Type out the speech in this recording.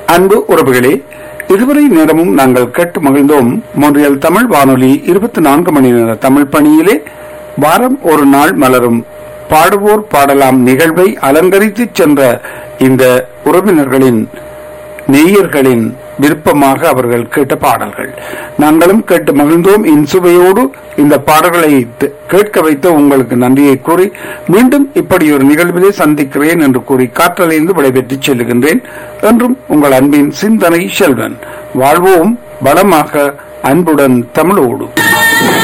அன்பு உறவுகளே இதுவரை நேரமும் நாங்கள் கேட்டு மகிழ்ந்தோம் மொன்றியல் தமிழ் வானொலி இருபத்தி நான்கு மணி நேர தமிழ் பணியிலே வாரம் ஒரு நாள் மலரும் பாடுவோர் பாடலாம் நிகழ்வை அலங்கரித்து சென்ற இந்த உறவினர்களின் நேயர்களின் விருப்பமாக அவர்கள் கேட்ட பாடல்கள் நாங்களும் கேட்டு மகிழ்ந்தோம் இன்சுவையோடு இந்த பாடல்களை த- கேட்க வைத்த உங்களுக்கு நன்றியை கூறி மீண்டும் இப்படி ஒரு நிகழ்விலே சந்திக்கிறேன் என்று கூறி காற்றலைந்து விடைபெற்று செல்லுகின்றேன் என்றும் உங்கள் அன்பின் சிந்தனை செல்வன் வாழ்வோம் பலமாக அன்புடன் தமிழோடு